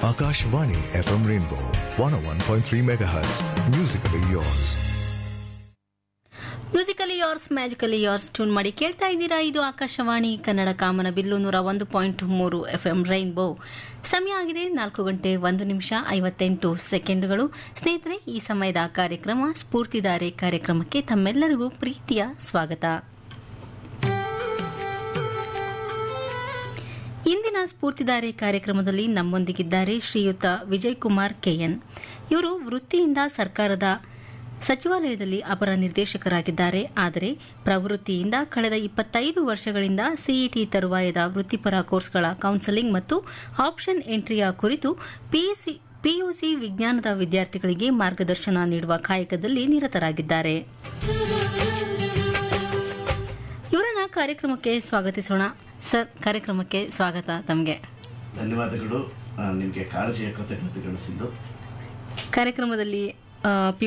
Akashvani FM Rainbow 101.3 MHz. Musically yours. Musically yours magically yours tune ಮಾಡಿ ಕೇಳ್ತಾ ಇದ್ದೀರಾ ಇದು ಆಕಾಶವಾಣಿ ಕನ್ನಡ ಕಾಮನ ಬಿಲ್ಲು ನೂರ ಒಂದು ಪಾಯಿಂಟ್ ಮೂರು ಎಫ್ ಎಂ ರೈನ್ಬೋ ಸಮಯ ಆಗಿದೆ ನಾಲ್ಕು ಗಂಟೆ ಒಂದು ನಿಮಿಷ ಐವತ್ತೆಂಟು ಸೆಕೆಂಡುಗಳು ಸ್ನೇಹಿತರೆ ಈ ಸಮಯದ ಕಾರ್ಯಕ್ರಮ ಸ್ಫೂರ್ತಿದಾರೆ ಕಾರ್ಯಕ್ರಮಕ್ಕೆ ತಮ್ಮೆಲ್ಲರಿಗೂ ಪ್ರೀತಿಯ ಸ್ವಾಗತ ಇಂದಿನ ಸ್ಫೂರ್ತಿದಾರೆ ಕಾರ್ಯಕ್ರಮದಲ್ಲಿ ನಮ್ಮೊಂದಿಗಿದ್ದಾರೆ ಶ್ರೀಯುತ ವಿಜಯ್ ಕುಮಾರ್ ಕೆಎನ್ ಇವರು ವೃತ್ತಿಯಿಂದ ಸರ್ಕಾರದ ಸಚಿವಾಲಯದಲ್ಲಿ ಅಪರ ನಿರ್ದೇಶಕರಾಗಿದ್ದಾರೆ ಆದರೆ ಪ್ರವೃತ್ತಿಯಿಂದ ಕಳೆದ ಇಪ್ಪತ್ತೈದು ವರ್ಷಗಳಿಂದ ಸಿಇಟಿ ತರುವಾಯದ ವೃತ್ತಿಪರ ಕೋರ್ಸ್ಗಳ ಕೌನ್ಸೆಲಿಂಗ್ ಮತ್ತು ಆಪ್ಷನ್ ಎಂಟ್ರಿಯ ಕುರಿತು ಪಿಯುಸಿ ಪಿಯುಸಿ ವಿಜ್ಞಾನದ ವಿದ್ಯಾರ್ಥಿಗಳಿಗೆ ಮಾರ್ಗದರ್ಶನ ನೀಡುವ ಕಾಯಕದಲ್ಲಿ ನಿರತರಾಗಿದ್ದಾರೆ ಇವರನ್ನ ಕಾರ್ಯಕ್ರಮಕ್ಕೆ ಸ್ವಾಗತಿಸೋಣ ಸರ್ ಕಾರ್ಯಕ್ರಮಕ್ಕೆ ಸ್ವಾಗತ ತಮಗೆ ಧನ್ಯವಾದಗಳು ಆ, ನಿಮಗೆ ಕಾಳಜಿಯ ಕೃತಜ್ಞತೆಗಳು ಸಿದ್ದು ಕಾರ್ಯಕ್ರಮದಲ್ಲಿ ಪಿ